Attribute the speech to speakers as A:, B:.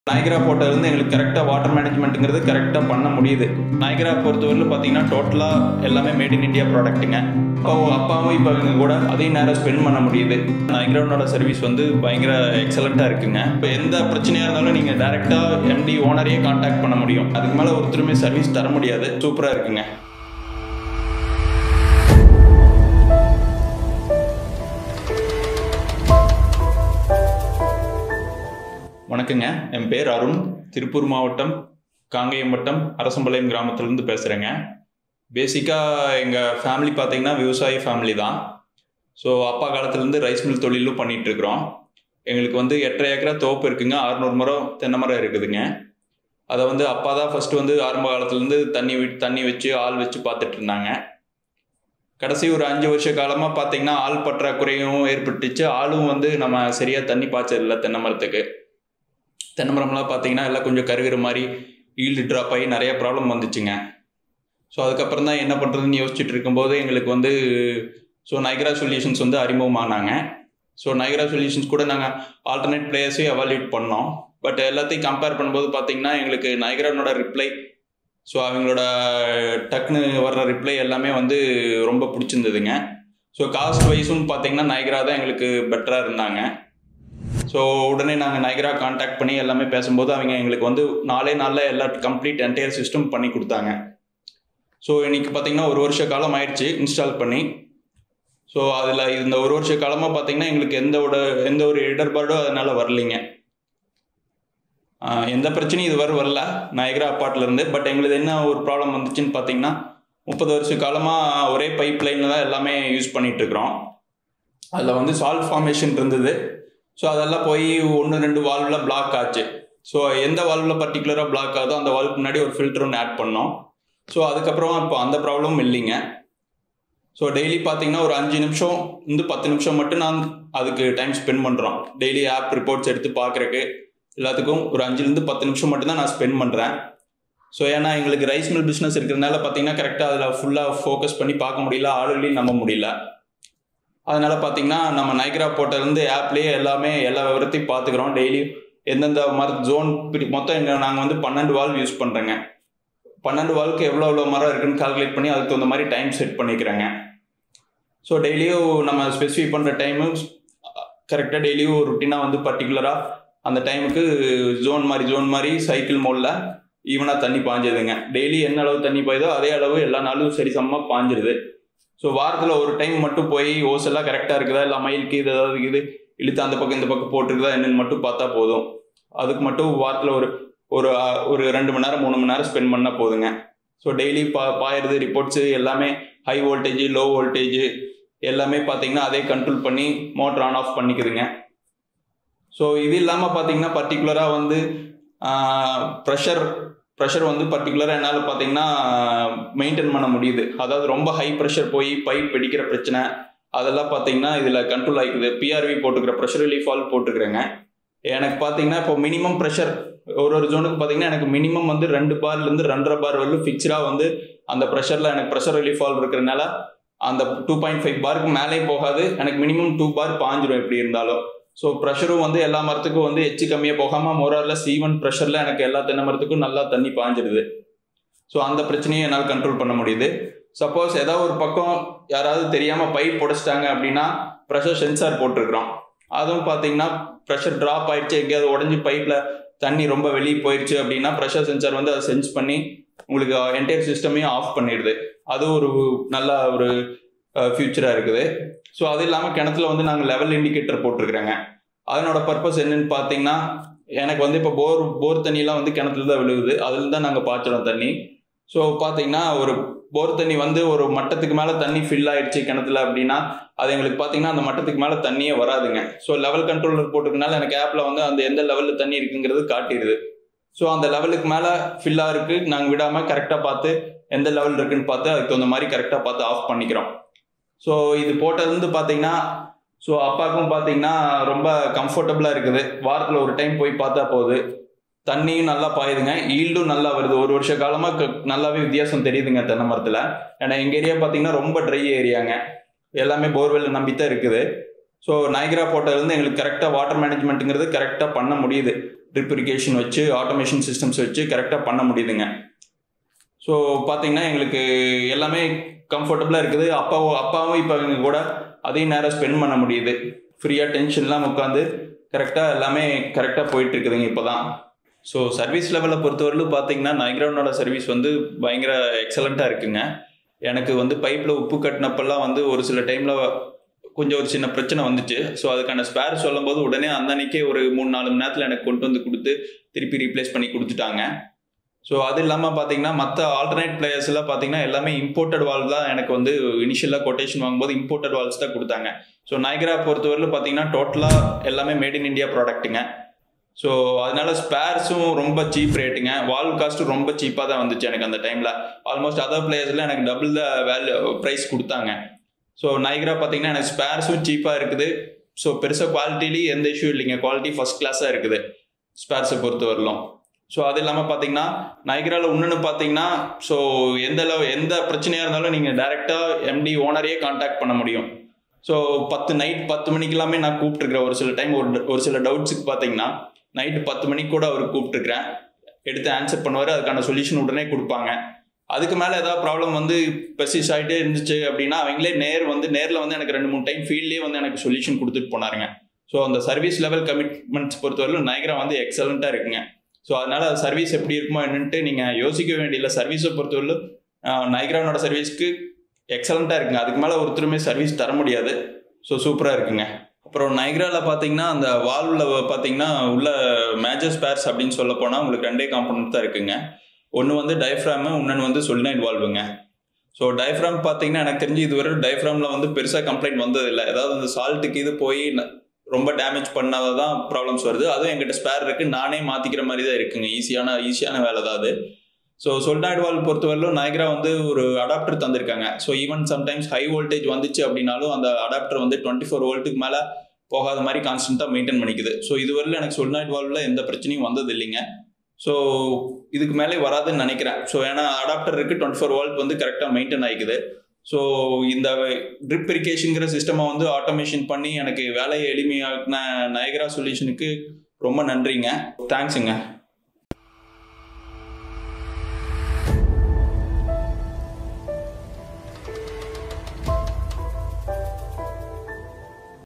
A: நாயகரா போட்டதுலேருந்து எங்களுக்கு கரெக்டாக வாட்டர் மேனேஜ்மெண்ட்டுங்கிறது கரெக்டாக பண்ண முடியுது நாயகரா பொறுத்தவரையிலும் பார்த்தீங்கன்னா டோட்டலாக எல்லாமே மேட் இன் இந்தியா ப்ராடக்ட்டுங்க அப்போ அப்பாவும் இப்போ இவங்க கூட அதே நேரம் ஸ்பெண்ட் பண்ண முடியுது நாயகரானோட சர்வீஸ் வந்து பயங்கர எக்ஸலண்ட்டாக இருக்குங்க இப்போ எந்த பிரச்சனையாக இருந்தாலும் நீங்கள் டேரெக்டாக எம்டி ஓனரையே காண்டாக்ட் பண்ண முடியும் அதுக்கு மேலே ஒருத்தருமே சர்வீஸ் தர முடியாது சூப்பராக இருக்குங்க வணக்கங்க என் பேர் அருண் திருப்பூர் மாவட்டம் காங்கேயம் வட்டம் அரசம்பாளையம் கிராமத்துலேருந்து பேசுகிறேங்க பேசிக்காக எங்கள் ஃபேமிலி பார்த்தீங்கன்னா விவசாய ஃபேமிலி தான் ஸோ அப்பா காலத்துலேருந்து ரைஸ் மில் தொழிலும் பண்ணிகிட்ருக்குறோம் எங்களுக்கு வந்து எட்டரை ஏக்கரா தோப்பு இருக்குங்க அறுநூறு மரம் தென்னை மரம் இருக்குதுங்க அதை வந்து அப்பா தான் ஃபஸ்ட்டு வந்து ஆரம்ப காலத்துலேருந்து தண்ணி வி தண்ணி வச்சு ஆள் வச்சு பார்த்துட்டு இருந்தாங்க கடைசி ஒரு அஞ்சு வருஷ காலமாக பார்த்தீங்கன்னா ஆள் பற்றாக்குறையும் ஏற்பட்டுச்சு ஆளும் வந்து நம்ம சரியாக தண்ணி பாய்ச்சதில்லை தென்னை மரத்துக்கு தென்னை மரம்லாம் பார்த்தீங்கன்னா எல்லாம் கொஞ்சம் கருகிற மாதிரி ஈல்டு ட்ராப் ஆகி நிறைய ப்ராப்ளம் வந்துச்சுங்க ஸோ அதுக்கப்புறம் தான் என்ன பண்ணுறதுன்னு யோசிச்சுட்டு இருக்கும்போது எங்களுக்கு வந்து ஸோ நைக்ரா சொல்யூஷன்ஸ் வந்து அறிமுகமானாங்க ஸோ நைக்ரா சொல்யூஷன்ஸ் கூட நாங்கள் ஆல்டர்னேட் பிளேயர்ஸையும் எவால்யூட் பண்ணோம் பட் எல்லாத்தையும் கம்பேர் பண்ணும்போது பார்த்தீங்கன்னா எங்களுக்கு நைக்ரானோட ரிப்ளை ஸோ அவங்களோட டக்குன்னு வர்ற ரிப்ளை எல்லாமே வந்து ரொம்ப பிடிச்சிருந்ததுங்க ஸோ காஸ்ட் வைஸும் பார்த்தீங்கன்னா நைக்ரா தான் எங்களுக்கு பெட்டராக இருந்தாங்க ஸோ உடனே நாங்கள் நைக்ரா காண்டாக்ட் பண்ணி எல்லாமே பேசும்போது அவங்க எங்களுக்கு வந்து நாலே நாளில் எல்லா கம்ப்ளீட் என்டையர் சிஸ்டம் பண்ணி கொடுத்தாங்க ஸோ இன்னைக்கு பார்த்தீங்கன்னா ஒரு வருஷ காலம் ஆயிடுச்சு இன்ஸ்டால் பண்ணி ஸோ அதில் இந்த ஒரு வருஷ காலமாக பார்த்தீங்கன்னா எங்களுக்கு எந்த ஒரு எந்த ஒரு இடர்பாடும் அதனால் வரலைங்க ஆஹ் எந்த பிரச்சனையும் இதுவரை வரல நயகரா அப்பார்ட்லேருந்து பட் எங்களுக்கு என்ன ஒரு ப்ராப்ளம் வந்துச்சுன்னு பார்த்தீங்கன்னா முப்பது வருஷ காலமாக ஒரே பைப் லைனில் தான் எல்லாமே யூஸ் பண்ணிட்டு இருக்கிறோம் அதில் வந்து சால்ட் ஃபார்மேஷன் இருந்தது ஸோ அதெல்லாம் போய் ஒன்று ரெண்டு வால்வில் பிளாக் ஆச்சு ஸோ எந்த வால்வில் பர்டிகுலராக பிளாக் ஆகுதோ அந்த வால்வுக்கு முன்னாடி ஒரு ஃபில்டர் ஒன்று ஆட் பண்ணோம் ஸோ அதுக்கப்புறம் இப்போ அந்த ப்ராப்ளமும் இல்லைங்க ஸோ டெய்லி பார்த்தீங்கன்னா ஒரு அஞ்சு நிமிஷம் இருந்து பத்து நிமிஷம் மட்டும் நான் அதுக்கு டைம் ஸ்பெண்ட் பண்ணுறோம் டெய்லி ஆப் ரிப்போர்ட்ஸ் எடுத்து பார்க்குறக்கு எல்லாத்துக்கும் ஒரு அஞ்சுலேருந்து பத்து நிமிஷம் மட்டும்தான் நான் ஸ்பெண்ட் பண்ணுறேன் ஸோ ஏன்னா எங்களுக்கு ரைஸ் மில் பிஸ்னஸ் இருக்கிறதுனால பார்த்தீங்கன்னா கரெக்டாக அதில் ஃபுல்லாக ஃபோக்கஸ் பண்ணி பார்க்க முடியல ஆளுகளையும் நம்ப முடியல அதனால பார்த்தீங்கன்னா நம்ம நைக்ரா போட்டிலேருந்து ஆப்லேயே எல்லாமே எல்லா விவரத்தையும் பார்த்துக்குறோம் டெய்லி எந்தெந்த மர ஜோன் பிரி மொத்தம் எங்க நாங்கள் வந்து பன்னெண்டு வால்வ் யூஸ் பண்ணுறேங்க பன்னெண்டு வால்வுக்கு எவ்வளோ எவ்வளோ மரம் இருக்குன்னு கால்குலேட் பண்ணி அதுக்கு தகுந்த மாதிரி டைம் செட் பண்ணிக்கிறேங்க ஸோ டெய்லியும் நம்ம ஸ்பெசிஃபை பண்ணுற டைமு கரெக்டாக டெய்லியும் ருட்டீனாக வந்து பர்டிகுலராக அந்த டைமுக்கு ஜோன் மாதிரி ஜோன் மாதிரி சைக்கிள் மோடில் ஈவனாக தண்ணி பாஞ்சுதுங்க டெய்லி என்ன அளவு தண்ணி பாயுதோ அதே அளவு எல்லா நாளும் சரி சமமாக பாஞ்சிருது ஸோ வாரத்தில் ஒரு டைம் மட்டும் போய் ஓஸ் எல்லாம் கரெக்டாக இருக்குதா இல்லை மயிலுக்கு இது ஏதாவது இது இழுத்து அந்த பக்கம் இந்த பக்கம் போட்டிருக்குதா என்னன்னு மட்டும் பார்த்தா போதும் அதுக்கு மட்டும் வாரத்தில் ஒரு ஒரு அஹ், ஒரு ரெண்டு மணி நேரம் மூணு மணி நேரம் ஸ்பெண்ட் பண்ணால் போதுங்க ஸோ டெய்லி பா பாயிறது ரிப்போர்ட்ஸு எல்லாமே ஹை வோல்டேஜ் லோ வோல்டேஜ் எல்லாமே பார்த்தீங்கன்னா அதே கண்ட்ரோல் பண்ணி மோட்டர் ஆன் ஆஃப் பண்ணிக்குதுங்க ஸோ இது இல்லாமல் பார்த்தீங்கன்னா பர்டிகுலராக வந்து ப்ரெஷர் ப்ரெஷர் வந்து பர்டிகுலராக என்னால் பார்த்தீங்கன்னா மெயின்டைன் பண்ண முடியுது அதாவது ரொம்ப ஹை ப்ரெஷர் போய் பைப் வெடிக்கிற பிரச்சனை அதெல்லாம் பார்த்தீங்கன்னா இதில் கண்ட்ரோல் ஆகிக்குது பிஆர்வி போட்டுக்கிற ப்ரெஷர் ரிலீஃப் ஆல் போட்டுக்கிறேங்க எனக்கு பார்த்தீங்கன்னா இப்போ மினிமம் ப்ரெஷர் ஒரு ஒரு ஜோனுக்கு பார்த்தீங்கன்னா எனக்கு மினிமம் வந்து ரெண்டு பார்லேருந்து ரெண்டரை பார் வரலும் ஃபிக்ஸ்டாக வந்து அந்த ப்ரெஷரில் எனக்கு ப்ரெஷர் ரிலீஃப் ஆல் இருக்கிறனால அந்த டூ பாயிண்ட் ஃபைவ் பாருக்கு மேலேயும் போகாது எனக்கு மினிமம் டூ பார் பாஞ்சிரும் எப்படி இருந்தாலும் ஸோ ப்ரெஷரும் வந்து எல்லா மரத்துக்கும் வந்து எச்சு கம்மியாக போகாமல் மொரரில் சீவன் ப்ரெஷரில் எனக்கு எல்லா தென்னை மரத்துக்கும் நல்லா தண்ணி பாஞ்சிடுது ஸோ அந்த பிரச்சனையை என்னால் கண்ட்ரோல் பண்ண முடியுது சப்போஸ் ஏதாவது ஒரு பக்கம் யாராவது தெரியாமல் பைப் உடைச்சிட்டாங்க அப்படின்னா ப்ரெஷர் சென்சார் போட்டிருக்கிறோம் அதுவும் பார்த்தீங்கன்னா ப்ரெஷர் ட்ராப் ஆயிடுச்சு எங்கேயாவது உடஞ்சி பைப்பில் தண்ணி ரொம்ப வெளியே போயிடுச்சு அப்படின்னா ப்ரெஷர் சென்சார் வந்து அதை சென்ஸ் பண்ணி உங்களுக்கு என்டையர் சிஸ்டமையும் ஆஃப் பண்ணிடுது அது ஒரு நல்ல ஒரு ஃபியூச்சராக இருக்குது ஸோ அது இல்லாமல் கிணத்துல வந்து நாங்கள் லெவல் இண்டிகேட்டர் போட்டிருக்கிறேங்க அதனோட பர்பஸ் என்னன்னு பார்த்தீங்கன்னா எனக்கு வந்து இப்போ போர் போர் தண்ணியெலாம் வந்து கிணத்துல தான் விழுகுது அதில் தான் நாங்கள் பாய்ச்சுறோம் தண்ணி ஸோ பார்த்தீங்கன்னா ஒரு போர் தண்ணி வந்து ஒரு மட்டத்துக்கு மேலே தண்ணி ஃபில் ஆயிடுச்சு கிணத்துல அப்படின்னா அது எங்களுக்கு பார்த்தீங்கன்னா அந்த மட்டத்துக்கு மேலே தண்ணியே வராதுங்க ஸோ லெவல் கண்ட்ரோலர் போட்டிருக்கனால எனக்கு ஆப்பில் வந்து அந்த எந்த லெவலில் தண்ணி இருக்குங்கிறது காட்டிடுது ஸோ அந்த லெவலுக்கு மேலே ஃபில்லாக இருக்குது நாங்கள் விடாமல் கரெக்டாக பார்த்து எந்த லெவல் இருக்குன்னு பார்த்து அதுக்கு தகுந்த மாதிரி கரெக்டாக பார்த்து ஆஃப் பண்ணிக்கிறோம் ஸோ இது போட்டதுலேருந்து பார்த்தீங்கன்னா ஸோ அப்பாவுக்கும் பார்த்தீங்கன்னா ரொம்ப கம்ஃபர்டபுளாக இருக்குது வாரத்தில் ஒரு டைம் போய் பார்த்தா போகுது தண்ணியும் நல்லா பாயுதுங்க ஈல்டும் நல்லா வருது ஒரு வருஷ காலமாக நல்லாவே வித்தியாசம் தெரியுதுங்க தென்னை மரத்தில் ஏன்னா எங்கள் ஏரியா பார்த்தீங்கன்னா ரொம்ப ட்ரை ஏரியாங்க எல்லாமே போர்வெல் நம்பி தான் இருக்குது ஸோ நைக்ரா போட்டதுலேருந்து எங்களுக்கு கரெக்டாக வாட்டர் மேனேஜ்மெண்ட்டுங்கிறது கரெக்டாக பண்ண முடியுது ட்ரிப் இரிகேஷன் வச்சு ஆட்டோமேஷன் சிஸ்டம்ஸ் வச்சு கரெக்டாக பண்ண முடியுதுங்க ஸோ பார்த்தீங்கன்னா எங்களுக்கு எல்லாமே கம்ஃபர்டபுளாக இருக்குது அப்பாவும் அப்பாவும் இப்போ எங்க கூட அதே நேரம் ஸ்பெண்ட் பண்ண முடியுது ஃப்ரீயாக டென்ஷன்லாம் உட்காந்து கரெக்டாக எல்லாமே கரெக்டாக போயிட்டு இருக்குதுங்க இப்போ தான் ஸோ சர்வீஸ் லெவலில் பொறுத்தவரையிலும் பார்த்தீங்கன்னா நைக்ரௌனோட சர்வீஸ் வந்து பயங்கர எக்ஸலண்ட்டாக இருக்குங்க எனக்கு வந்து பைப்பில் உப்பு கட்டினப்பெல்லாம் வந்து ஒரு சில டைமில் கொஞ்சம் ஒரு சின்ன பிரச்சனை வந்துச்சு ஸோ அதுக்கான ஸ்பேர் சொல்லும்போது உடனே அந்த அன்னைக்கே ஒரு மூணு நாலு மணி நேரத்தில் எனக்கு கொண்டு வந்து கொடுத்து திருப்பி ரீப்ளேஸ் பண்ணி கொடுத்துட்டாங்க ஸோ அது இல்லாமல் பார்த்தீங்கன்னா மற்ற ஆல்டர்னேட் பிளேயர்ஸ் எல்லாம் பார்த்தீங்கன்னா எல்லாமே இம்போர்ட்டட் வால் தான் எனக்கு வந்து இனிஷியலாக கொட்டேஷன் வாங்கும்போது இம்போர்ட்டட் வால்ஸ் தான் கொடுத்தாங்க ஸோ நைக்ரா பொறுத்தவரையிலும் பார்த்தீங்கன்னா டோட்டலாக எல்லாமே மேட் இன் இந்தியா ப்ராடக்ட்டுங்க ஸோ அதனால ஸ்பேர்ஸும் ரொம்ப சீப் ரேட்டுங்க வால் காஸ்ட்டும் ரொம்ப சீப்பாக தான் வந்துச்சு எனக்கு அந்த டைமில் ஆல்மோஸ்ட் அதர் பிளேயர்ஸில் எனக்கு டபுள் த வேல்யூ ப்ரைஸ் கொடுத்தாங்க ஸோ நைக்ரா பார்த்தீங்கன்னா எனக்கு ஸ்பேர்ஸும் சீப்பாக இருக்குது ஸோ பெருசாக குவாலிட்டிலேயும் எந்த இஷ்யூ இல்லைங்க குவாலிட்டி ஃபஸ்ட் கிளாஸாக இருக்குது ஸ்பேர்ஸை பொறுத்த வரலும் ஸோ அது இல்லாமல் பார்த்தீங்கன்னா நைக்ராவில் இன்னொன்று பார்த்தீங்கன்னா ஸோ எந்த அளவு எந்த பிரச்சனையாக இருந்தாலும் நீங்கள் டேரெக்டாக எம்டி ஓனரையே காண்டாக்ட் பண்ண முடியும் ஸோ பத்து நைட் பத்து மணிக்கெல்லாமே நான் கூப்பிட்டுருக்கிறேன் ஒரு சில டைம் ஒரு ஒரு சில டவுட்ஸுக்கு பார்த்தீங்கன்னா நைட்டு பத்து மணிக்கு கூட அவர் கூப்பிட்டுருக்கிறேன் எடுத்து ஆன்சர் பண்ணுவார் அதுக்கான சொல்யூஷன் உடனே கொடுப்பாங்க அதுக்கு மேலே ஏதாவது ப்ராப்ளம் வந்து பெர்சிஸ் ஆகிட்டே இருந்துச்சு அப்படின்னா அவங்களே நேர் வந்து நேரில் வந்து எனக்கு ரெண்டு மூணு டைம் ஃபீல்ட்லேயே வந்து எனக்கு சொல்யூஷன் கொடுத்துட்டு போனாருங்க ஸோ அந்த சர்வீஸ் லெவல் கமிட்மெண்ட்ஸ் பொறுத்தவரையிலும் நைக்ரா வந்து எக்ஸலண்ட்டாக இருக்குங்க ஸோ அதனால் சர்வீஸ் எப்படி இருக்குமோ என்னன்ட்டு நீங்கள் யோசிக்க வேண்டியதில்லை சர்வீஸை பொறுத்தவரையிலும் நைக்ரானோட சர்வீஸ்க்கு எக்ஸலண்ட்டாக இருக்குங்க அதுக்கு மேலே ஒருத்தருமே சர்வீஸ் தர முடியாது ஸோ சூப்பராக இருக்குங்க அப்புறம் நைக்ராவில் பார்த்தீங்கன்னா அந்த வால்வில் பார்த்தீங்கன்னா உள்ள மேஜர் ஸ்பேர்ஸ் அப்படின்னு சொல்ல போனால் உங்களுக்கு ரெண்டே காம்பனண்ட் தான் இருக்குங்க ஒன்று வந்து டயஃப்ராமு இன்னொன்று வந்து சொல்னைட் வால்வுங்க ஸோ டயஃப்ராம் பார்த்தீங்கன்னா எனக்கு தெரிஞ்சு இதுவரை டயஃப்ராமில் வந்து பெருசாக கம்ப்ளைண்ட் வந்ததில்லை ஏதாவது அந்த சால்ட்டுக்கு இது போய் ரொம்ப டேமேஜ் பண்ணாத தான் ப்ராப்ளம்ஸ் வருது அதுவும் எங்கிட்ட ஸ்பேர் இருக்குது நானே மாற்றிக்கிற மாதிரி தான் இருக்குங்க ஈஸியான ஈஸியான வேலை தான் அது ஸோ சொல்டாய்டு வால் பொறுத்தவரையிலும் நயக்ரா வந்து ஒரு அடாப்டர் தந்திருக்காங்க so even sometimes high voltage வந்துச்சு அப்படின்னாலும் அந்த அடாப்டர் வந்து டுவெண்ட்டி ஃபோர் வோல்ட்டுக்கு மேலே போகாத மாதிரி கான்ஸ்டன்ட்டாக மெயின்டைன் பண்ணிக்குது ஸோ இதுவரையிலும் எனக்கு சொல்நாய்டு வால்வில் எந்த பிரச்சனையும் வந்தது இல்லைங்க ஸோ இதுக்கு மேலே வராதுன்னு நினைக்கிறேன் ஸோ ஏன்னா அடாப்டர் இருக்குது டுவெண்ட்டி ஃபோர் வோல்ட் வந்து கரெக்டாக மெயின்டைன் ஆகிக்குது ஸோ இந்த ட்ரிப் இரிகேஷனுங்கிற சிஸ்டமை வந்து ஆட்டோமேஷன் பண்ணி எனக்கு வேலையை எளிமையாக்கின நயகரா சொல்யூஷனுக்கு ரொம்ப நன்றிங்க தேங்க்ஸுங்க